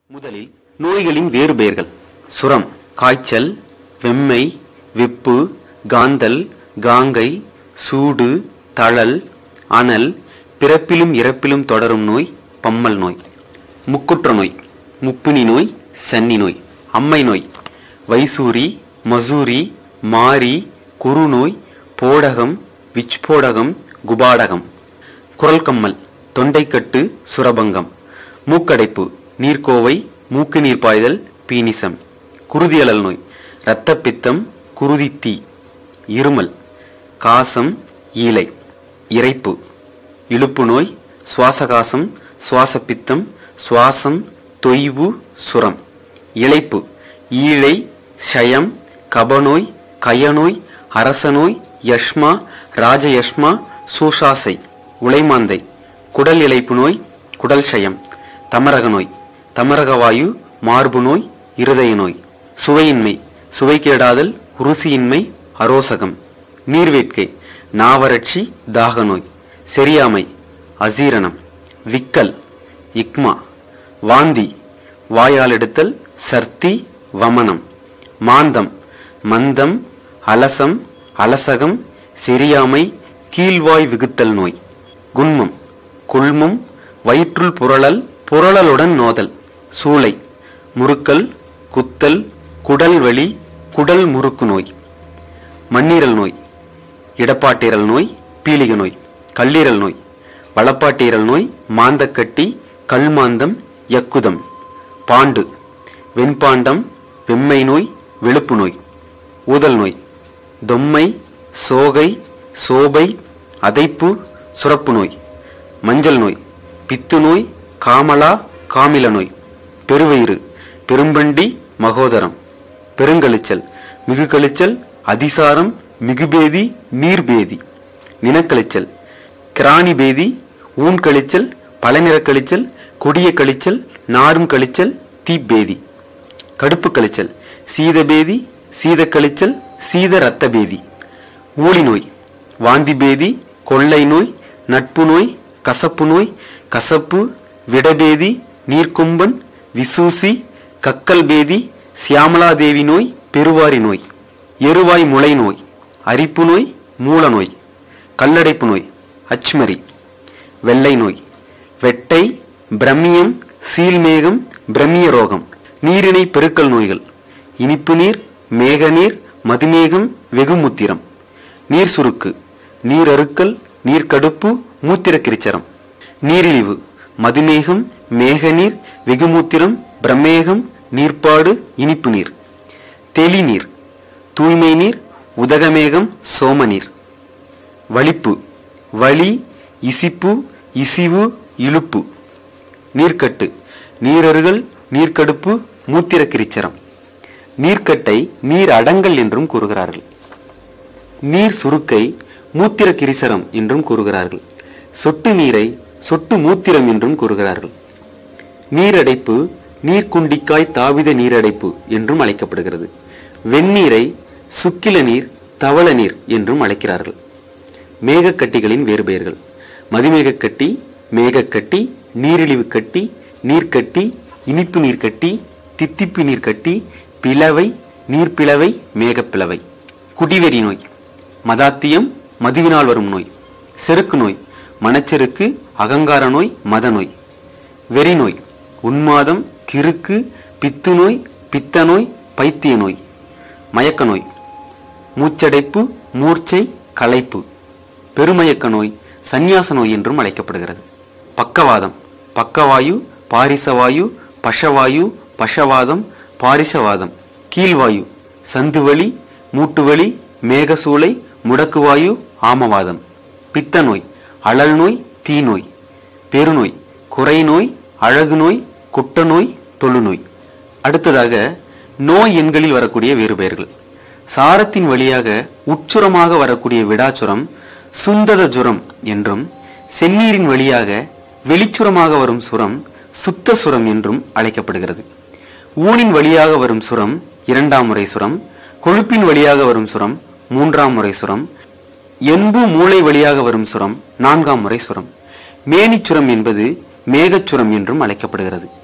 முதலில் நோய்களின் வேறு பெயர்கள் சுரம் காய்ச்சல் வெம்மை வெப்பு காந்தல் காங்கை சூடு தழல் அனல் பிறப்பிலும் இறப்பிலும் தொடரும் நோய் பம்மல் நோய் முக்குற்ற நோய் முப்பினி நோய் சன்னி நோய் அம்மை நோய் வைசூரி மசூரி மாரி குறுநோய் போடகம் விச்போடகம் குபாடகம் குரல் கம்மல் தொண்டைக்கட்டு சுரபங்கம் மூக்கடைப்பு நீர்க்கோவை மூக்கு நீர் பாய்தல் பீனிசம் குருதியழல் நோய் இரத்தப்பித்தம் குருதித்தீ இருமல் காசம் ஈலை இரைப்பு இழுப்பு நோய் சுவாசகாசம் சுவாசப்பித்தம் சுவாசம் தொய்வு சுரம் இளைப்பு ஈழை ஷயம் கபநோய் கயநோய் அரசநோய் யஷ்மா ராஜயஷ்மா சூஷாசை உளைமாந்தை குடல் இளைப்பு நோய் குடல் ஷயம் தமரக நோய் தமரகவாயு மார்பு நோய் இருதய நோய் சுவையின்மை சுவை கேடாதல் ருசியின்மை அரோசகம் நீர்வேட்கை நாவறட்சி தாக நோய் செரியாமை அசீரணம் விக்கல் இக்மா வாந்தி வாயால் எடுத்தல் சர்த்தி வமனம் மாந்தம் மந்தம் அலசம் அலசகம் செரியாமை கீழ்வாய் விகுத்தல் நோய் குன்மம் குள்மம் வயிற்றுள் புரளல் புரளலுடன் நோதல் சூளை முறுக்கல் குத்தல் குடல் வலி குடல் முறுக்கு நோய் மண்ணீரல் நோய் இடப்பாட்டீரல் நோய் பீலிக நோய் கல்லீரல் நோய் வளப்பாட்டீரல் நோய் மாந்தக்கட்டி கல்மாந்தம் யக்குதம் பாண்டு வெண்பாண்டம் வெம்மை நோய் வெளுப்பு நோய் ஊதல் நோய் தொம்மை சோகை சோபை அதைப்பு சுரப்பு நோய் மஞ்சள் நோய் பித்து நோய் காமலா காமில நோய் பெருவயிறு பெரும்பண்டி மகோதரம் பெருங்கழிச்சல் மிகுகழிச்சல் அதிசாரம் மிகுபேதி நீர்பேதி நினக்கழிச்சல் கிராணி பேதி ஊன் கழிச்சல் பலநிற கழிச்சல் கொடிய கழிச்சல் நாரும் கழிச்சல் தீப்பேதி கடுப்பு கழிச்சல் சீதபேதி சீதக்கழிச்சல் சீத இரத்த பேதி ஊழி நோய் வாந்தி பேதி கொள்ளை நோய் நட்பு நோய் கசப்பு நோய் கசப்பு விடபேதி நீர்க்கும்பன் விசூசி கக்கல் பேதி சியாமலாதேவி நோய் பெருவாரி நோய் எருவாய் முளை நோய் அரிப்பு நோய் மூல நோய் கல்லடைப்பு நோய் அச்மரி வெள்ளை நோய் வெட்டை பிரம்மியம் சீல்மேகம் பிரம்மிய ரோகம் நீரிணை பெருக்கல் நோய்கள் இனிப்பு நீர் மேக நீர் மதுமேகம் வெகுமுத்திரம் நீர் சுருக்கு நீரறுக்கல் நீர்க்கடுப்பு மூத்திரக்கிரிச்சரம் நீரிழிவு மதுமேகம் மேகநீர் வெகுமூத்திரம் பிரமேகம் நீர்ப்பாடு இனிப்பு நீர் தெளிநீர் தூய்மை நீர் உதகமேகம் சோமநீர் வலிப்பு வலி இசிப்பு இசிவு இழுப்பு நீர்க்கட்டு நீரறுகள் நீர்க்கடுப்பு மூத்திரக்கிரிச்சரம் நீர்க்கட்டை நீர் அடங்கல் என்றும் கூறுகிறார்கள் நீர் சுருக்கை மூத்திர கிரிசரம் என்றும் கூறுகிறார்கள் சொட்டு நீரை சொட்டு மூத்திரம் என்றும் கூறுகிறார்கள் நீரடைப்பு நீர்க்குண்டிக்காய் தாவித நீரடைப்பு என்றும் அழைக்கப்படுகிறது வெந்நீரை சுக்கில நீர் தவள நீர் என்றும் அழைக்கிறார்கள் மேகக்கட்டிகளின் வேறு பெயர்கள் மதிமேகக்கட்டி மேகக்கட்டி நீரிழிவு கட்டி நீர்க்கட்டி இனிப்பு நீர்க்கட்டி தித்திப்பு நீர்க்கட்டி பிளவை நீர்ப்பிளவை மேகப்பிளவை குடிவெறி நோய் மதாத்தியம் மதுவினால் வரும் நோய் செருக்கு நோய் மனச்செருக்கு அகங்கார நோய் மத நோய் வெறி நோய் உன்மாதம் கிறுக்கு பித்து நோய் பித்த நோய் பைத்திய நோய் மயக்க நோய் மூச்சடைப்பு மூர்ச்சை களைப்பு பெருமயக்க நோய் சந்நியாச நோய் என்றும் அழைக்கப்படுகிறது பக்கவாதம் பக்கவாயு பாரிசவாயு பஷவாயு பஷவாதம் பாரிசவாதம் கீழ்வாயு சந்துவலி மூட்டுவலி மேகசூளை முடக்குவாயு ஆமவாதம் பித்த நோய் அழல் நோய் தீ நோய் பெருநோய் குறை நோய் அழகு நோய் குட்ட நோய் தொழுநோய் அடுத்ததாக நோய் எண்களில் வரக்கூடிய வேறு பெயர்கள் சாரத்தின் வழியாக உட்சுரமாக வரக்கூடிய விடாச்சுரம் சுந்தத ஜுரம் என்றும் செந்நீரின் வழியாக வெளிச்சுரமாக வரும் சுரம் சுத்த சுரம் என்றும் அழைக்கப்படுகிறது ஊனின் வழியாக வரும் சுரம் இரண்டாம் முறை சுரம் கொழுப்பின் வழியாக வரும் சுரம் மூன்றாம் முறை சுரம் என்பு மூளை வழியாக வரும் சுரம் நான்காம் முறை சுரம் மேனிச்சுரம் என்பது மேகச்சுரம் என்றும் அழைக்கப்படுகிறது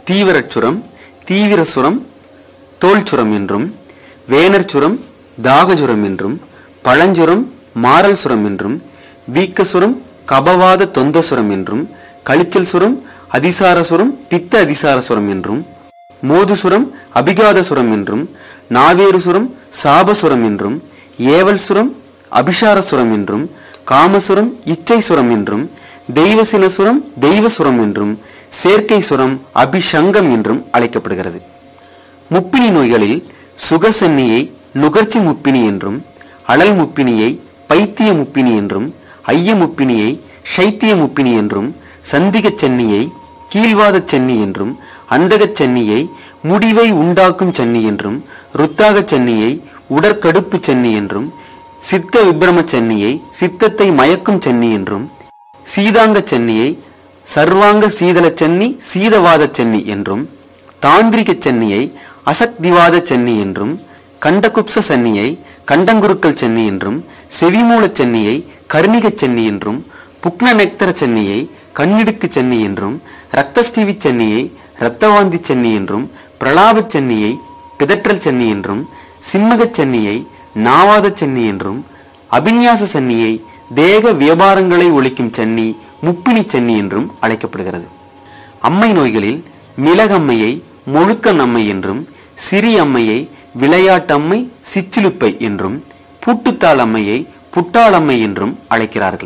தீவிரச் சுரம் தீவிர சுரம் தோல் சுரம் என்றும் வேனர் சுரம் தாகஜுரம் என்றும் பழஞ்சுரம் மாரல் சுரம் என்றும் வீக்க சுரம் கபவாத தொந்த சுரம் என்றும் கழிச்சல் சுரம் அதிசார சுரம் பித்த அதிசார சுரம் என்றும் மோதுசுரம் அபிகாத சுரம் என்றும் நாவேறு சுரம் சாபசுரம் என்றும் ஏவல் சுரம் அபிஷார சுரம் என்றும் காமசுரம் இச்சை சுரம் என்றும் தெய்வசின சுரம் தெய்வ சுரம் என்றும் சேர்க்கை சுரம் அபிஷங்கம் என்றும் அழைக்கப்படுகிறது முப்பினி நோய்களில் சுகசன்னியை நுகர்ச்சி முப்பினி என்றும் அழல் முப்பினியை பைத்திய முப்பினி என்றும் ஐய முப்பினியை சைத்திய முப்பினி என்றும் சந்திகச் சென்னியை கீழ்வாதச் சென்னி என்றும் அந்தகச் சென்னியை முடிவை உண்டாக்கும் சென்னி என்றும் ருத்தாகச் சென்னியை உடற்கடுப்பு சென்னி என்றும் சித்த விப்ரம சென்னியை சித்தத்தை மயக்கும் சென்னி என்றும் சீதாங்க சென்னியை சர்வாங்க சீதள சென்னி சீதவாத சென்னி என்றும் தாந்திரிக சென்னியை அசக்திவாத சென்னி என்றும் கண்டகுப்ச சென்னியை கண்டங்குருக்கள் சென்னி என்றும் செவிமூல சென்னியை கர்ணிக சென்னி என்றும் புக்ன நெக்தர சென்னியை கண்ணிடுக்கு சென்னி என்றும் ரத்தஸ்டிவி சென்னியை இரத்தவாந்தி சென்னி என்றும் பிரலாப சென்னியை பிதற்றல் சென்னி என்றும் சிம்மகச் சென்னியை நாவாத சென்னி என்றும் அபிநியாச சென்னியை தேக வியாபாரங்களை ஒழிக்கும் சென்னி முப்பினி சென்னி என்றும் அழைக்கப்படுகிறது அம்மை நோய்களில் மிளகம்மையை முழுக்க நம்மை என்றும் சிறி அம்மையை விளையாட்டம்மை சிச்சிலுப்பை என்றும் பூட்டுத்தாள் அம்மையை புட்டாளம்மை என்றும் அழைக்கிறார்கள்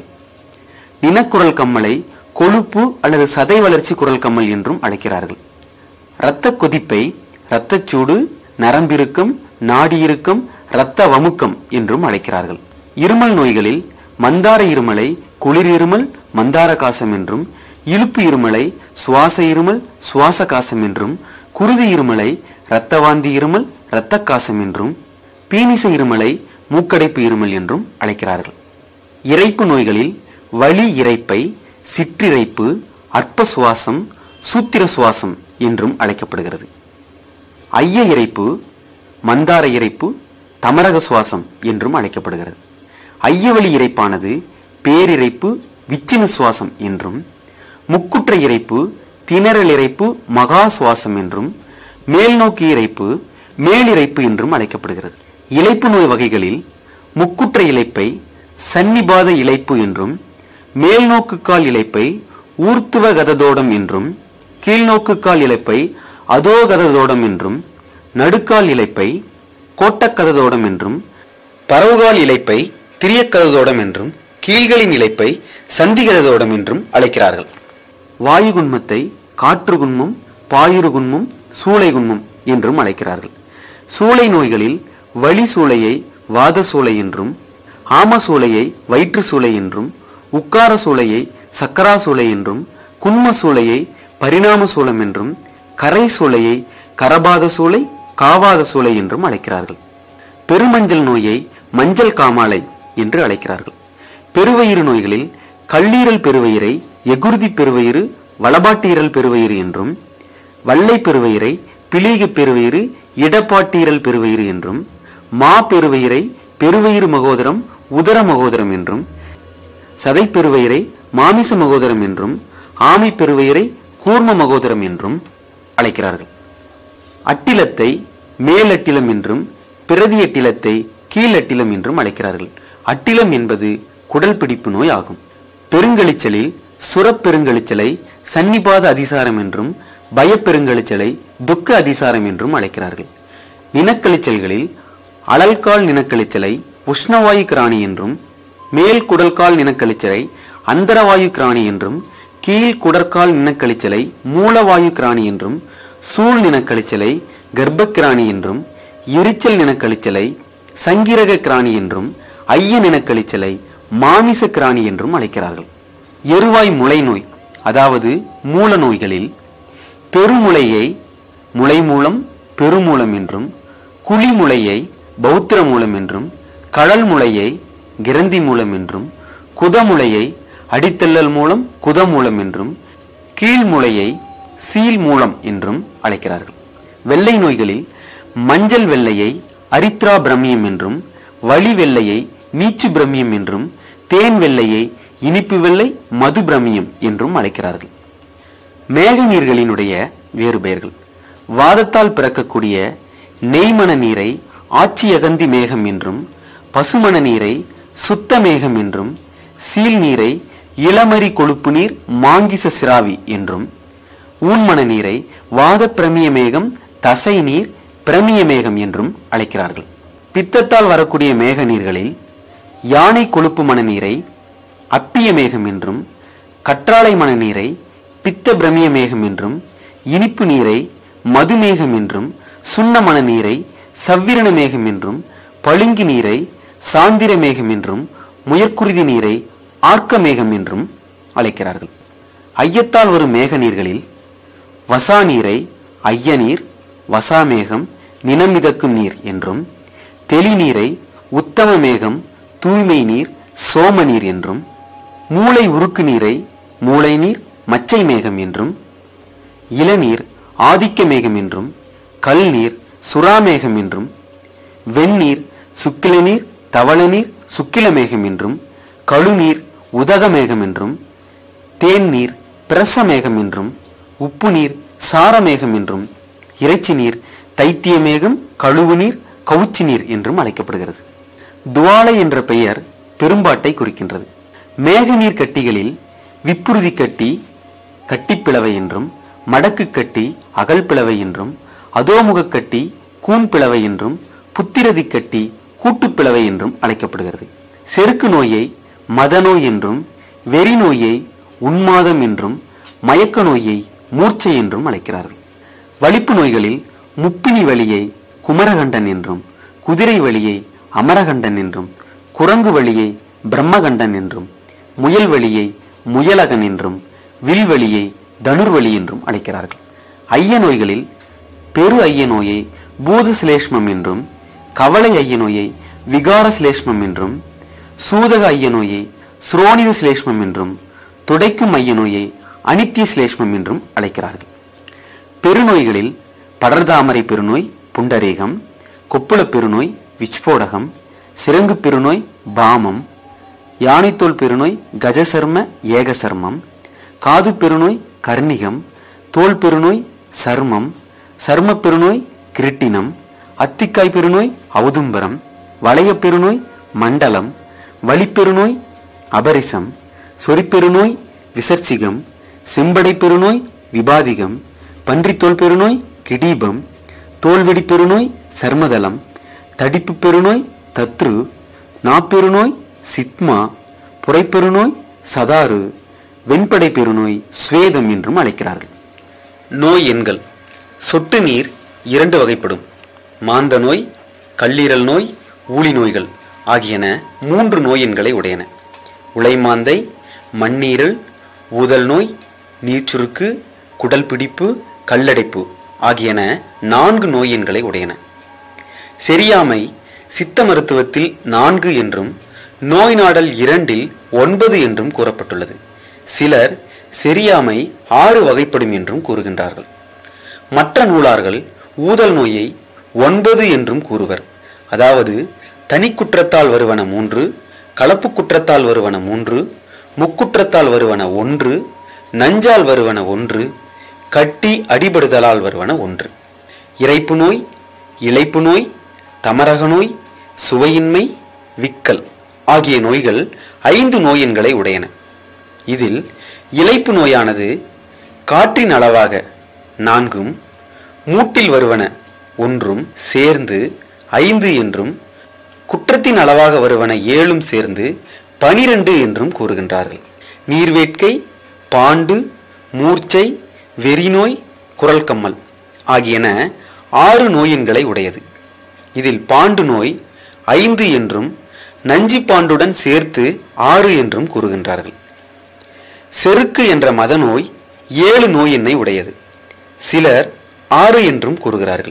இனக்குரல் கம்மலை கொழுப்பு அல்லது சதை வளர்ச்சி குரல் கம்மல் என்றும் அழைக்கிறார்கள் இரத்த கொதிப்பை இரத்தச்சூடு நரம்பிருக்கம் நாடியிருக்கம் இரத்த வமுக்கம் என்றும் அழைக்கிறார்கள் இருமல் நோய்களில் மந்தார இருமலை குளிர் இருமல் மந்தார காசம் என்றும் இழுப்பு இருமலை சுவாச இருமல் சுவாச காசம் என்றும் குருதி இருமலை இரத்தவாந்தி இருமல் இரத்த காசம் என்றும் பீனிச இருமலை மூக்கடைப்பு இருமல் என்றும் அழைக்கிறார்கள் இறைப்பு நோய்களில் வலி இறைப்பை சிற்றிறைப்பு அற்ப சுவாசம் சூத்திர சுவாசம் என்றும் அழைக்கப்படுகிறது ஐய இறைப்பு மந்தார இறைப்பு தமரக சுவாசம் என்றும் அழைக்கப்படுகிறது ஐயவழி இறைப்பானது பேரிறைப்பு விச்சின சுவாசம் என்றும் முக்குற்ற இறைப்பு திணறல் இறைப்பு மகா சுவாசம் என்றும் மேல்நோக்கி இறைப்பு மேலிறைப்பு என்றும் அழைக்கப்படுகிறது இளைப்பு நோய் வகைகளில் முக்குற்ற இழைப்பை சன்னிபாத இழைப்பு என்றும் மேல்நோக்கு கால் இழைப்பை ஊர்த்துவ கததோடம் என்றும் கீழ்நோக்கு கால் இழைப்பை அதோகததோடம் என்றும் நடுக்கால் இழைப்பை கோட்டக்கததோடம் என்றும் பரவுகால் இழைப்பை திரியக்கததோடம் என்றும் கீழ்களின் இழைப்பை சந்திகததோடம் என்றும் அழைக்கிறார்கள் வாயு குன்மத்தை காற்று குன்மம் பாயுறு குன்மம் சூளை குன்மம் என்றும் அழைக்கிறார்கள் சூளை நோய்களில் வலி சூளையை வாத சூளை என்றும் ஆம சூளையை வயிற்று சூளை என்றும் உக்கார சூளையை சக்கரா சூளை என்றும் குன்ம சூளையை பரிணாம சூலம் என்றும் கரை சூளையை கரபாத சூளை காவாத சூளை என்றும் அழைக்கிறார்கள் பெருமஞ்சள் நோயை மஞ்சள் காமாலை என்று அழைக்கிறார்கள் பெருவயிறு நோய்களில் கல்லீரல் பெருவயிரை எகுருதி பெருவயிறு வளபாட்டீரல் பெருவயிறு என்றும் வல்லை பெருவயிரை பிளீக பெருவயிறு இடப்பாட்டீரல் பெருவயிறு என்றும் மா பெருவயிரை பெருவயிறு மகோதரம் உதர மகோதரம் என்றும் சதை பெருவயிரை மாமிச மகோதரம் என்றும் ஆமை பெருவயிரை கூர்ம மகோதரம் என்றும் அழைக்கிறார்கள் அட்டிலத்தை மேலட்டிலம் என்றும் பிரதி அட்டிலத்தை கீழட்டிலம் என்றும் அழைக்கிறார்கள் அட்டிலம் என்பது குடல் பிடிப்பு நோய் ஆகும் பெருங்கழிச்சலில் சுரப்பெருங்கழிச்சலை சன்னிபாத அதிசாரம் என்றும் பயப்பெருங்கழிச்சலை துக்க அதிசாரம் என்றும் அழைக்கிறார்கள் நினக்கழிச்சல்களில் அழல்கால் நினக்கழிச்சலை உஷ்ணவாயு கிராணி என்றும் மேல் குடல்கால் நினக்கழிச்சலை அந்தரவாயு கிராணி என்றும் கீழ் குடற்கால் நினக்கழிச்சலை மூலவாயு கிராணி என்றும் சூழ் நினக்கழிச்சலை கர்ப்பக்கிராணி என்றும் எரிச்சல் நினக்கழிச்சலை சங்கிரக கிராணி என்றும் ஐய நினக்கழிச்சலை மாமிச கிராணி என்றும் அழைக்கிறார்கள் எருவாய் முளை நோய் அதாவது மூல நோய்களில் பெருமுளையை முளை மூலம் பெருமூலம் என்றும் குழிமுளையை பௌத்திர மூலம் என்றும் கடல் முளையை கிரந்தி மூலம் என்றும் குதமுளையை அடித்தள்ளல் மூலம் குதமூலம் என்றும் கீழ்முளையை சீல் மூலம் என்றும் அழைக்கிறார்கள் வெள்ளை நோய்களில் மஞ்சள் வெள்ளையை அரித்ரா பிரமியம் என்றும் வழி வெள்ளையை நீச்சு பிரமியம் என்றும் தேன் வெள்ளையை இனிப்பு வெள்ளை மது பிரமியம் என்றும் அழைக்கிறார்கள் மேக நீர்களினுடைய வேறு பெயர்கள் வாதத்தால் பிறக்கக்கூடிய நெய்மண நீரை ஆட்சியகந்தி மேகம் என்றும் பசுமண நீரை சுத்த மேகம் என்றும் சீல் நீரை இளமரி கொழுப்பு நீர் மாங்கிச சிராவி என்றும் ஊன்மண நீரை வாத பிரமிய மேகம் தசை நீர் பிரமிய மேகம் என்றும் அழைக்கிறார்கள் பித்தத்தால் வரக்கூடிய மேக நீர்களில் யானை கொழுப்பு மண நீரை அப்பிய மேகம் என்றும் கற்றாழை மண நீரை பித்த பிரமிய மேகம் என்றும் இனிப்பு நீரை மதுமேகம் என்றும் சுண்ணமண நீரை சவ்விரண மேகம் என்றும் பளிங்கு நீரை சாந்திர மேகம் என்றும் முயற்குருதி நீரை ஆர்க்க மேகம் என்றும் அழைக்கிறார்கள் ஐயத்தால் வரும் மேக நீர்களில் வசா நீரை ஐய நீர் வசாமேகம் நினமிதக்கும் நீர் என்றும் தெளி நீரை உத்தம மேகம் தூய்மை நீர் சோம நீர் என்றும் மூளை உருக்கு நீரை மூளை நீர் மச்சை மேகம் என்றும் இளநீர் ஆதிக்க மேகம் என்றும் கல் நீர் சுறாமேகம் என்றும் வெந்நீர் சுக்கில நீர் தவள நீர் சுக்கில மேகம் என்றும் கழுநீர் உதக மேகம் என்றும் தேன் நீர் பிரச மேகம் என்றும் உப்பு நீர் சாரமேகம் என்றும் இறைச்சி நீர் தைத்திய மேகம் கழுவு நீர் கவுச்சி நீர் என்றும் அழைக்கப்படுகிறது துவாலை என்ற பெயர் பெரும்பாட்டை குறிக்கின்றது மேக நீர் கட்டிகளில் விப்புறுதி கட்டி கட்டிப்பிளவை என்றும் மடக்கு கட்டி அகல் பிளவை என்றும் அதோமுக கட்டி கூன் பிளவை என்றும் புத்திரதி கட்டி கூட்டுப்பிளவை என்றும் அழைக்கப்படுகிறது செருக்கு நோயை மதநோய் என்றும் வெறி நோயை உன்மாதம் என்றும் மயக்க நோயை மூர்ச்சை என்றும் அழைக்கிறார்கள் வலிப்பு நோய்களில் முப்பினி வலியை குமரகண்டன் என்றும் குதிரை வலியை அமரகண்டன் என்றும் குரங்கு வலியை பிரம்மகண்டன் என்றும் முயல் வலியை முயலகன் என்றும் வில்வலியை தனுர்வலி என்றும் அழைக்கிறார்கள் ஐய நோய்களில் பெரு ஐய நோயை பூத சிலேஷ்மம் என்றும் கவலை ஐய நோயை விகார சிலேஷ்மம் என்றும் சூதக ஐய நோயை சுரோனித சிலேஷ்மம் என்றும் துடைக்கும் ஐய நோயை அனித்திய சிலேஷ்மம் என்றும் அழைக்கிறார்கள் பெருநோய்களில் படர்தாமரை பெருநோய் புண்டரீகம் கொப்புளப் பெருநோய் விச்போடகம் சிறங்கு பெருநோய் பாமம் யானைத்தோல் பெருநோய் கஜசர்ம ஏகசர்மம் காது பெருநோய் கர்ணிகம் தோல் பெருநோய் சர்மம் சர்ம பெருநோய் கிருட்டினம் அத்திக்காய் பெருநோய் ஔதும்பரம் வளையப் பெருநோய் மண்டலம் வலிப்பெருநோய் அபரிசம் சொறிப்பெருநோய் விசர்ச்சிகம் செம்படை பெருநோய் விபாதிகம் பன்றித்தோல் பெருநோய் கிடீபம் தோல்வெடி பெருநோய் சர்மதலம் தடிப்பு பெருநோய் தத்ரு நாப்பெருநோய் சித்மா புரைப்பெருநோய் சதாரு வெண்படை பெருநோய் ஸ்வேதம் என்றும் அழைக்கிறார்கள் நோய் எண்கள் சொட்டு நீர் இரண்டு வகைப்படும் மாந்த நோய் கல்லீரல் நோய் ஊழி நோய்கள் ஆகியன மூன்று நோய் எண்களை உடையன உலைமாந்தை மண்ணீரல் ஊதல் நோய் நீர்ச்சுருக்கு குடல் பிடிப்பு கல்லடைப்பு ஆகியன நான்கு நோய் எண்களை உடையன செரியாமை சித்த மருத்துவத்தில் நான்கு என்றும் நோய் நாடல் இரண்டில் ஒன்பது என்றும் கூறப்பட்டுள்ளது சிலர் செரியாமை ஆறு வகைப்படும் என்றும் கூறுகின்றார்கள் மற்ற நூலார்கள் ஊதல் நோயை ஒன்பது என்றும் கூறுவர் அதாவது தனி குற்றத்தால் வருவன மூன்று கலப்பு குற்றத்தால் வருவன மூன்று முக்குற்றத்தால் வருவன ஒன்று நஞ்சால் வருவன ஒன்று கட்டி அடிபடுதலால் வருவன ஒன்று இறைப்பு நோய் இளைப்பு நோய் தமரக நோய் சுவையின்மை விக்கல் ஆகிய நோய்கள் ஐந்து நோயின்களை உடையன இதில் இளைப்பு நோயானது காற்றின் அளவாக நான்கும் மூட்டில் வருவன ஒன்றும் சேர்ந்து ஐந்து என்றும் குற்றத்தின் அளவாக வருவன ஏழும் சேர்ந்து பனிரெண்டு என்றும் கூறுகின்றார்கள் நீர்வேட்கை பாண்டு மூர்ச்சை வெறிநோய் குரல் கம்மல் ஆகியன ஆறு நோயின்களை உடையது இதில் பாண்டு நோய் ஐந்து என்றும் நஞ்சி பாண்டுடன் சேர்த்து ஆறு என்றும் கூறுகின்றார்கள் செருக்கு என்ற மதநோய் ஏழு நோயினை உடையது சிலர் ஆறு என்றும் கூறுகிறார்கள்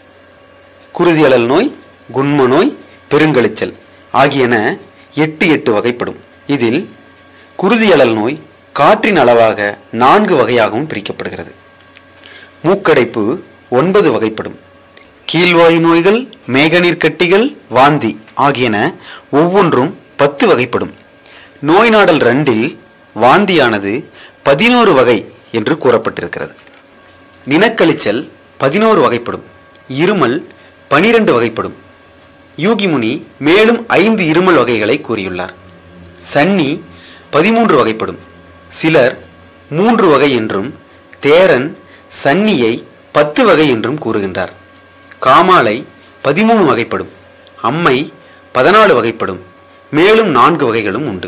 குருதியழல் நோய் குன்ம நோய் பெருங்கழிச்சல் ஆகியன எட்டு எட்டு வகைப்படும் இதில் குருதியழல் நோய் காற்றின் அளவாக நான்கு வகையாகவும் பிரிக்கப்படுகிறது மூக்கடைப்பு ஒன்பது வகைப்படும் கீழ்வாயு நோய்கள் மேகநீர் கட்டிகள் வாந்தி ஆகியன ஒவ்வொன்றும் பத்து வகைப்படும் நோய் நாடல் ரெண்டில் வாந்தியானது பதினோரு வகை என்று கூறப்பட்டிருக்கிறது நினக்கழிச்சல் பதினோரு வகைப்படும் இருமல் பனிரெண்டு வகைப்படும் யூகிமுனி மேலும் ஐந்து இருமல் வகைகளை கூறியுள்ளார் சன்னி பதிமூன்று வகைப்படும் சிலர் மூன்று வகை என்றும் தேரன் சன்னியை பத்து வகை என்றும் கூறுகின்றார் காமாலை பதிமூணு வகைப்படும் அம்மை பதினாலு வகைப்படும் மேலும் நான்கு வகைகளும் உண்டு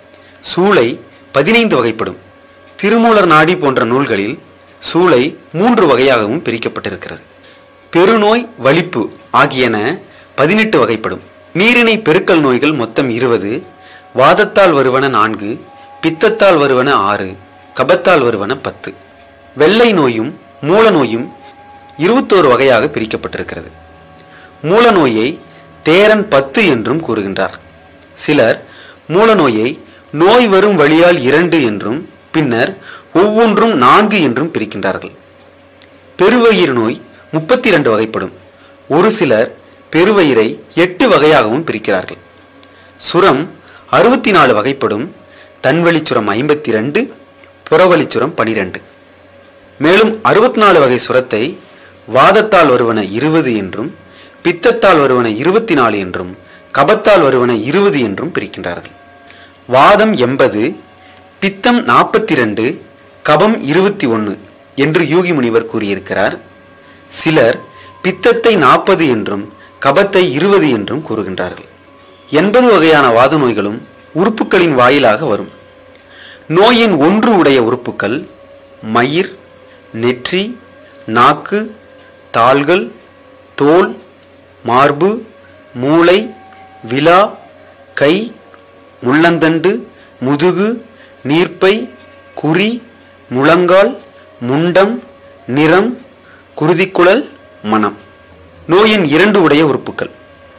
சூளை பதினைந்து வகைப்படும் திருமூலர் நாடி போன்ற நூல்களில் சூளை மூன்று வகையாகவும் பிரிக்கப்பட்டிருக்கிறது பெருநோய் வலிப்பு ஆகியன பதினெட்டு வகைப்படும் நீரிணை பெருக்கல் நோய்கள் மொத்தம் இருபது வாதத்தால் வருவன நான்கு பித்தத்தால் வருவன ஆறு கபத்தால் வருவன பத்து வெள்ளை நோயும் மூல நோயும் இருபத்தோரு வகையாக பிரிக்கப்பட்டிருக்கிறது மூல நோயை தேரன் பத்து என்றும் கூறுகின்றார் சிலர் மூல நோயை நோய் வரும் வழியால் இரண்டு என்றும் பின்னர் ஒவ்வொன்றும் நான்கு என்றும் பிரிக்கின்றார்கள் பெருவயிறு நோய் முப்பத்தி இரண்டு வகைப்படும் ஒரு சிலர் பெருவயிரை எட்டு வகையாகவும் பிரிக்கிறார்கள் சுரம் அறுபத்தி நாலு வகைப்படும் தன்வழிச்சுரம் ஐம்பத்தி ரெண்டு புறவழிச்சுரம் பனிரெண்டு மேலும் அறுபத்தி நாலு வகை சுரத்தை வாதத்தால் வருவன இருபது என்றும் பித்தத்தால் வருவன இருபத்தி நாலு என்றும் கபத்தால் வருவன இருபது என்றும் பிரிக்கின்றார்கள் வாதம் எண்பது பித்தம் நாற்பத்தி ரெண்டு கபம் இருபத்தி ஒன்று என்று யூகி முனிவர் கூறியிருக்கிறார் சிலர் பித்தத்தை நாற்பது என்றும் கபத்தை இருபது என்றும் கூறுகின்றார்கள் எண்பது வகையான வாத நோய்களும் உறுப்புகளின் வாயிலாக வரும் நோயின் ஒன்று உடைய உறுப்புகள் மயிர் நெற்றி நாக்கு தாள்கள் தோல் மார்பு மூளை விலா கை முள்ளந்தண்டு முதுகு நீர்ப்பை குறி முழங்கால் முண்டம் நிறம் குருதிக்குழல் மனம் நோயின் இரண்டு உடைய உறுப்புகள்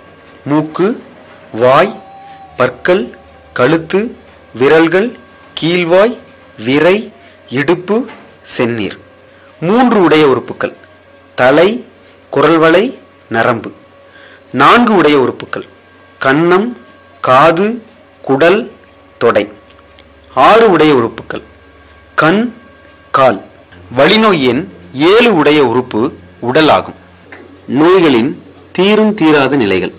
மூக்கு வாய் பற்கள் கழுத்து விரல்கள் கீழ்வாய் விரை இடுப்பு செந்நீர் மூன்று உடைய உறுப்புகள் தலை குரல்வளை நரம்பு நான்கு உடைய உறுப்புகள் கன்னம் காது குடல் தொடை ஆறு உடைய உறுப்புகள் கண் கால் வழிநோய் எண் ஏழு உடைய உறுப்பு உடல் ஆகும் நோய்களின் தீரும் தீராத நிலைகள்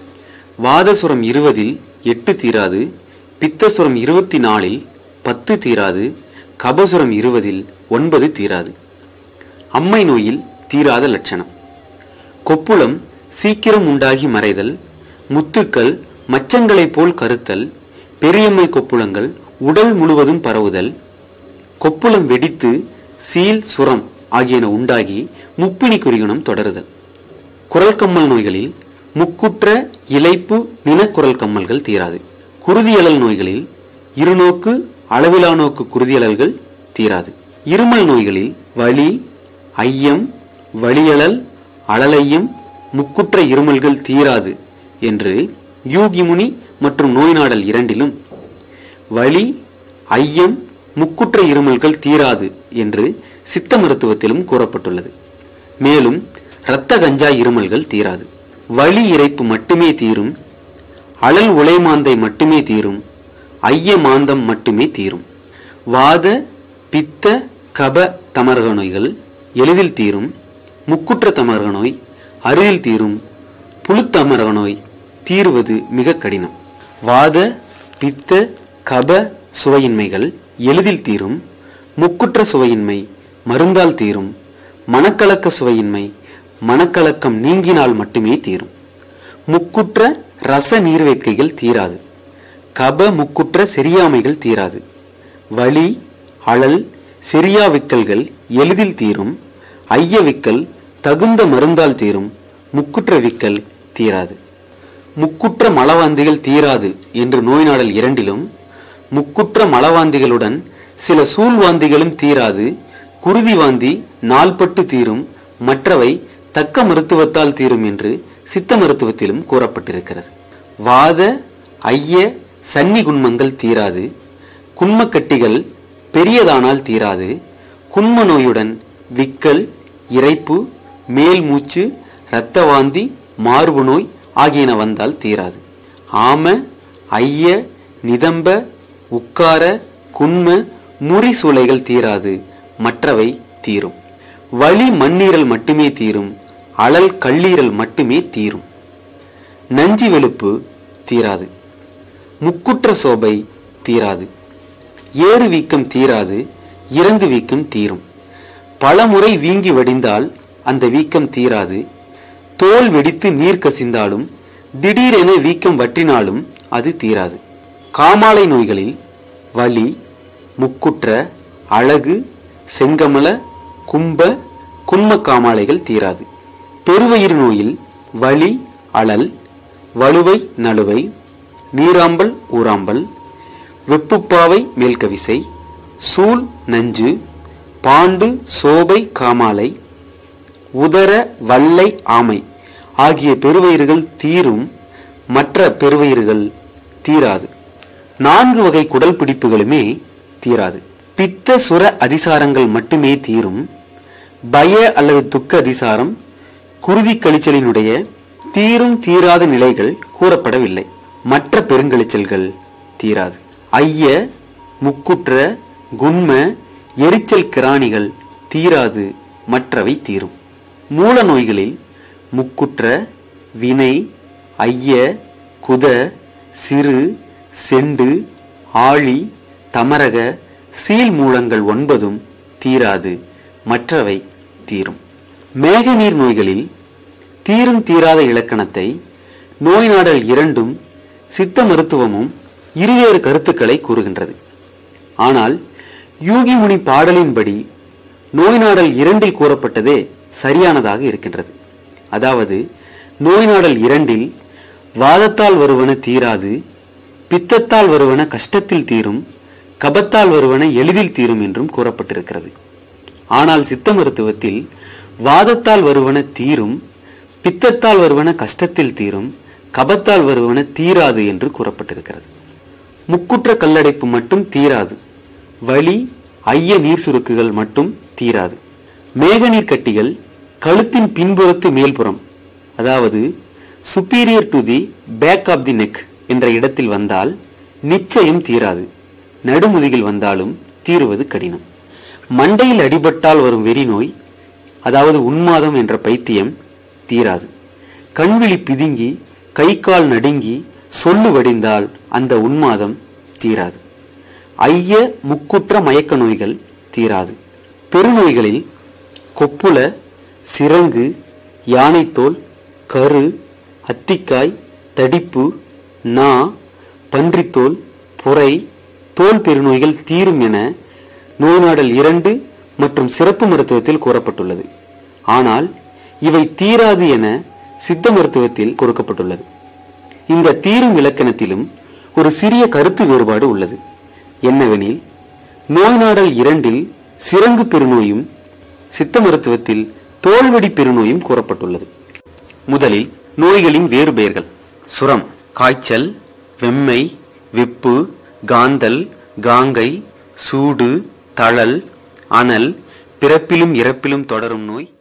வாதசுரம் இருபதில் எட்டு தீராது பித்தசுரம் இருபத்தி நாலில் பத்து தீராது கபசுரம் இருபதில் ஒன்பது தீராது அம்மை நோயில் தீராத லட்சணம் கொப்புளம் சீக்கிரம் உண்டாகி மறைதல் முத்துக்கள் மச்சங்களைப் போல் கருத்தல் பெரியம்மை கொப்புளங்கள் உடல் முழுவதும் பரவுதல் கொப்புளம் வெடித்து சீல் சுரம் ஆகியன உண்டாகி முப்பிணி குறிகுணம் தொடருதல் குரல் கம்மல் நோய்களில் முக்குற்ற இலைப்பு நினக்குரல் கம்மல்கள் தீராது குருதியழல் நோய்களில் இருநோக்கு அளவிலா நோக்கு குருதியழல்கள் தீராது இருமல் நோய்களில் வலி ஐயம் வலியழல் அழலையம் முக்குற்ற இருமல்கள் தீராது என்று யூகிமுனி மற்றும் நோய் நாடல் இரண்டிலும் வலி ஐயம் முக்குற்ற இருமல்கள் தீராது என்று சித்த மருத்துவத்திலும் கூறப்பட்டுள்ளது மேலும் இரத்த கஞ்சா இருமல்கள் தீராது வலி இறைப்பு மட்டுமே தீரும் அழல் உலைமாந்தை மட்டுமே தீரும் ஐய மாந்தம் மட்டுமே தீரும் வாத பித்த கப தமரக நோய்கள் எளிதில் தீரும் முக்குற்ற தமரக நோய் அருகில் தீரும் புழுத்தமரக நோய் தீருவது மிக கடினம் வாத பித்த கப சுவையின்மைகள் எளிதில் தீரும் முக்குற்ற சுவையின்மை மருந்தால் தீரும் மனக்கலக்க சுவையின்மை மனக்கலக்கம் நீங்கினால் மட்டுமே தீரும் முக்குற்ற ரச நீர்வேட்கைகள் தீராது கப முக்குற்ற செரியாமைகள் தீராது வலி அழல் செரியா விக்கல்கள் எளிதில் தீரும் ஐய விக்கல் தகுந்த மருந்தால் தீரும் முக்குற்ற விக்கல் தீராது முக்குற்ற மலவாந்திகள் தீராது என்று நோய் நாடல் இரண்டிலும் முக்குற்ற மலவாந்திகளுடன் சில சூழ்வாந்திகளும் தீராது குருதி வாந்தி நாள்பட்டு தீரும் மற்றவை தக்க மருத்துவத்தால் தீரும் என்று சித்த மருத்துவத்திலும் கூறப்பட்டிருக்கிறது வாத ஐய சன்னி குன்மங்கள் தீராது குன்மக்கட்டிகள் பெரியதானால் தீராது குன்ம நோயுடன் விக்கல் இரைப்பு மேல் மூச்சு இரத்த வாந்தி மார்பு நோய் ஆகியன வந்தால் தீராது ஆம ஐய நிதம்ப உக்கார குன்ம முறி சூளைகள் தீராது மற்றவை தீரும் வலி மண்ணீரல் மட்டுமே தீரும் அழல் கல்லீரல் மட்டுமே தீரும் நஞ்சி வெளுப்பு தீராது முக்குற்ற சோபை தீராது ஏறு வீக்கம் தீராது இறங்கு வீக்கம் தீரும் பலமுறை வீங்கி வடிந்தால் அந்த வீக்கம் தீராது தோல் வெடித்து நீர் கசிந்தாலும் திடீரென வீக்கம் வற்றினாலும் அது தீராது காமாலை நோய்களில் வலி முக்குற்ற அழகு செங்கமல கும்ப குன்ம காமாலைகள் தீராது பெருவயிறு நோயில் வலி அழல் வலுவை நழுவை நீராம்பல் ஊராம்பல் வெப்புப்பாவை மேல்கவிசை சூல் நஞ்சு பாண்டு சோபை காமாலை உதர வல்லை ஆமை ஆகிய பெருவயிறுகள் தீரும் மற்ற பெருவயிறுகள் தீராது நான்கு வகை குடல் பிடிப்புகளுமே தீராது பித்த சுர அதிசாரங்கள் மட்டுமே தீரும் பய அல்லது துக்க அதிசாரம் குருதி கழிச்சலினுடைய தீரும் தீராத நிலைகள் கூறப்படவில்லை மற்ற பெருங்கழிச்சல்கள் தீராது ஐய முக்குற்ற குன்ம எரிச்சல் கிராணிகள் தீராது மற்றவை தீரும் மூல நோய்களில் முக்குற்ற வினை ஐய குத சிறு செண்டு ஆழி தமரக சீல் மூலங்கள் ஒன்பதும் தீராது மற்றவை தீரும் மேகநீர் நோய்களில் தீரும் தீராத இலக்கணத்தை நோய் நாடல் இரண்டும் சித்த மருத்துவமும் இருவேறு கருத்துக்களை கூறுகின்றது ஆனால் யூகி முனி பாடலின்படி நோய் நாடல் இரண்டில் கூறப்பட்டதே சரியானதாக இருக்கின்றது அதாவது நோய் நாடல் இரண்டில் வாதத்தால் வருவன தீராது பித்தத்தால் வருவன கஷ்டத்தில் தீரும் கபத்தால் வருவன எளிதில் தீரும் என்றும் கூறப்பட்டிருக்கிறது ஆனால் சித்த மருத்துவத்தில் வாதத்தால் வருவன தீரும் பித்தத்தால் வருவன கஷ்டத்தில் தீரும் கபத்தால் வருவன தீராது என்று கூறப்பட்டிருக்கிறது முக்குற்ற கல்லடைப்பு மட்டும் தீராது வலி ஐய நீர் சுருக்குகள் மட்டும் தீராது மேகநீர் கட்டிகள் கழுத்தின் பின்புறத்து மேல்புறம் அதாவது superior to the back of the neck என்ற இடத்தில் வந்தால் நிச்சயம் தீராது நடுமுதுகில் வந்தாலும் தீருவது கடினம் மண்டையில் அடிபட்டால் வரும் வெறி நோய் அதாவது உன்மாதம் என்ற பைத்தியம் தீராது கண்விழி பிதுங்கி கை கால் நடுங்கி சொல்லு வடிந்தால் அந்த உன்மாதம் தீராது ஐய முக்குற்ற மயக்க நோய்கள் தீராது பெருநோய்களில் கொப்புள சிரங்கு யானைத்தோல் கரு அத்திக்காய் தடிப்பு நா பன்றித்தோல் புரை தோல் பெருநோய்கள் தீரும் என நோய்நாடல் இரண்டு மற்றும் சிறப்பு மருத்துவத்தில் கூறப்பட்டுள்ளது ஆனால் இவை தீராது என சித்த மருத்துவத்தில் கொடுக்கப்பட்டுள்ளது இந்த தீரும் இலக்கணத்திலும் ஒரு சிறிய கருத்து வேறுபாடு உள்ளது என்னவெனில் நோய்நாடல் இரண்டில் சிறங்கு பெருநோயும் சித்த மருத்துவத்தில் தோல்வெடி பெருநோயும் கூறப்பட்டுள்ளது முதலில் நோய்களின் வேறு பெயர்கள் சுரம் காய்ச்சல் வெம்மை வெப்பு காந்தல் காங்கை சூடு தழல் அனல் பிறப்பிலும் இறப்பிலும் தொடரும் நோய்